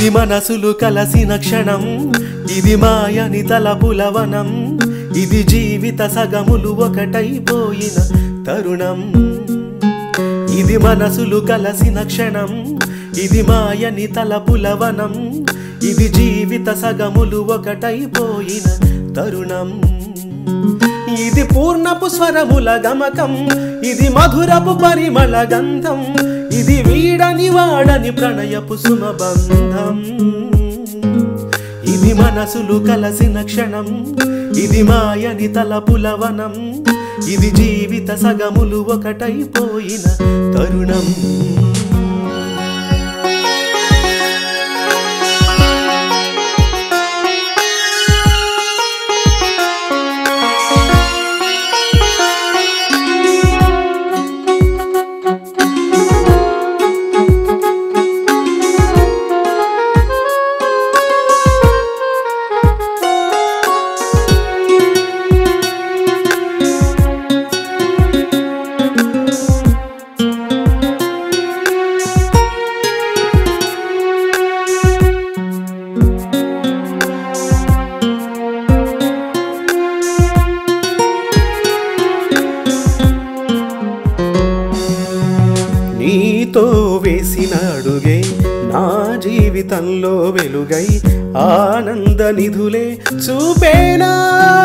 ఇది మనసులు కలసిన క్షణం ఇది మాయని తలపులవనం ఇది జీవిత సగములు ఒకటైపోయిన తరుణం ఇది మనసులు కలసిన క్షణం ఇది మాయని తలపులవనం ఇది జీవిత సగములు ఒకటైపోయిన తరుణం ఇది పూర్ణపు స్వరముల గమకం ఇది మధురపు పరిమళ గంధం ఇది వీడని వాడని ప్రణయపు సుమబంధం ఇది మనసులు కలసిన క్షణం ఇది మాయని తలపులవనం ఇది జీవిత సగములు ఒకటైపోయిన తరుణం నీతో వేసిన అడుగే నా జీవితంలో వెలుగై ఆనంద నిధులే చూపేనా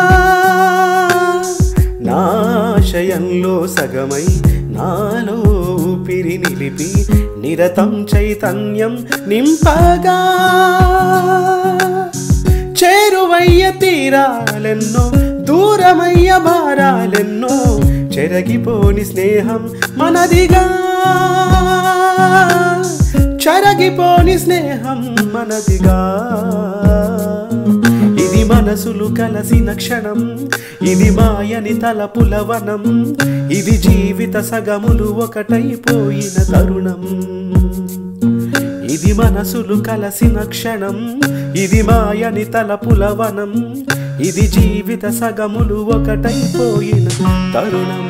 నాశయంలో సగమై నాలో ఊపిరి నిలిపి నిరతం చైతన్యం నింపగా చేరువయ్య తీరాలెన్నో దూరమయ్య భారాలెన్నో చెరగిపోని స్నేహం మనదిగా చెరగిపోని స్నేహం మనదిగా ఇది మనసులు కలసిన క్షణం ఇది మాయని తలపులవనం ఇది జీవిత సగములు ఒకటైపోయిన తరుణం ఇది మనసులు కలసిన క్షణం ఇది మాయని తలపులవనం ఇది జీవిత సగములు ఒకటైపోయిన తరుణం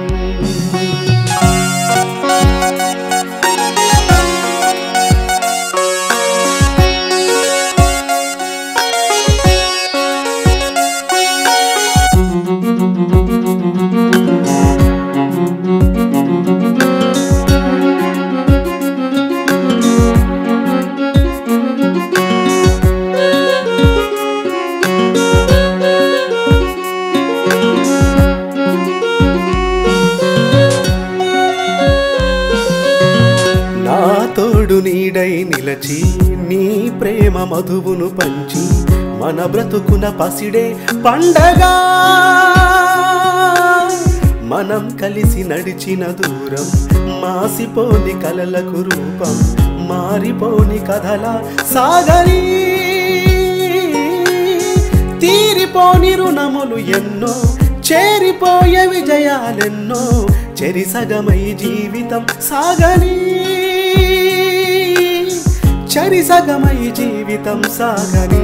నా తోడు నీడై నిలచి నీ ప్రేమ మధువును పంచి మన బ్రతుకున పసిడే పండగా మనం కలిసి నడిచిన దూరం మాసిపోని కలలకు రూపం మారిపోని కథల సాగరి తీరిపోని రుణములు ఎన్నో చేరిపోయే విజయాలెన్నో చెరిసగమై జీవితం సాగని చెరిసగమై జీవితం సాగని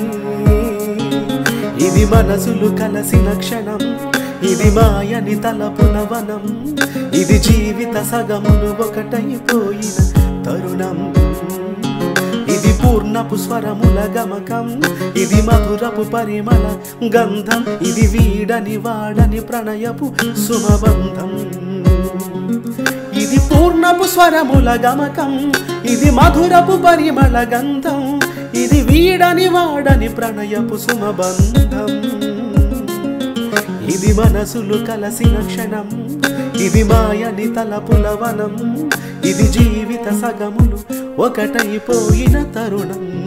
ఇది మనసులు కలసిన క్షణం ఇది మాయని తలపునవనం ఇది జీవిత సగములు ఒకటైపోయిన తరుణం ఇది పూర్ణపు స్వరముల గమకం ఇది మధురపు పరిమళ గంధం ఇది వీడని వాడని ప్రణయపు సుమబంధం ఇది పూర్ణపు స్వరముల గమకం ఇది మధురపు పరిమళ గంధం ఇది వీడని వాడని ప్రణయపు సుమబంధం ఇది మనసులు కలసిన క్షణం ఇది మాయని తలపులవనం ఇది జీవిత సగములు ఒకటైపోయిన తరుణం